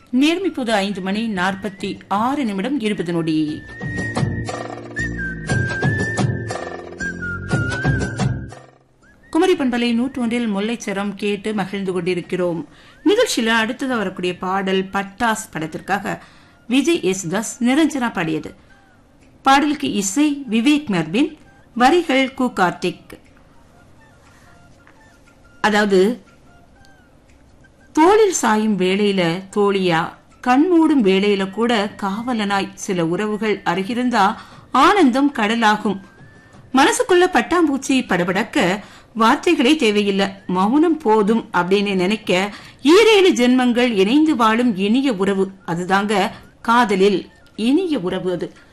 நேரம் இப்போது ஐந்து மணி நாற்பத்தி ஆறு நிமிடம் இருபது நொடி குமரி பண்பலை நூற்று ஒன்றில் முல்லைச்சரம் கேட்டு மகிழ்ந்து கொண்டிருக்கிறோம் நிகழ்ச்சியில அடுத்தது வரக்கூடிய பாடல் பட்டாஸ் படத்திற்காக விஜய் எஸ் தாஸ் நிரஞ்சனா பாடியது பாடலுக்கு இசை விவேக் மெர்பின் வரிகள் கு கார்த்திக் அதாவது தோளில் சாயும் வேளையில தோழியா கண்மூடும் வேளையில கூட காவலனாய் சில உறவுகள் அருகிருந்தா ஆனந்தம் கடலாகும் மனசுக்குள்ள பட்டாம்பூச்சி படபடக்க வார்த்தைகளே தேவையில்லை மௌனம் போதும் அப்படின்னு நினைக்க ஈரேழு ஜென்மங்கள் இணைந்து வாழும் இனிய உறவு அதுதாங்க காதலில் இனிய உறவு அது